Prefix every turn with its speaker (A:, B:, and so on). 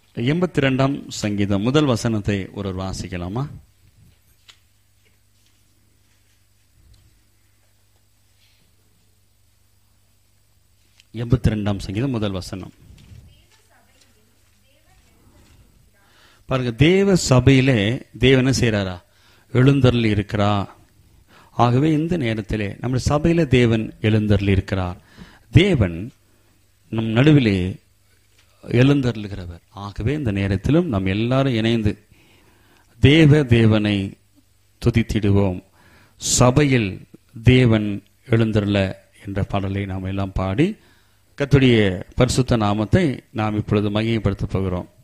A: எண்பத்தி ரெண்டாம் சங்கீதம் முதல் வசனத்தை ஒரு வாசிக்கலாமா எண்பத்தி ரெண்டாம் சங்கீதம் முதல் வசனம் பாருங்க தேவ சபையிலே தேவன் என்ன செய்யறாரா எழுந்தருள் இருக்கிறா ஆகவே இந்த நேரத்திலே நம்ம சபையில தேவன் எழுந்தருள் இருக்கிறார் தேவன் நம் நடுவிலே எழுந்தருளுகிறவர் ஆகவே இந்த நேரத்திலும் நாம் எல்லாரும் இணைந்து தேவ தேவனை துதித்திடுவோம் சபையில் தேவன் எழுந்தருள என்ற பாடலை நாம் எல்லாம் பாடி கர்த்தருடைய பரிசுத்த நாமத்தை நாம் இப்பொழுது மகிமைப்படுத்தப் போகிறோம்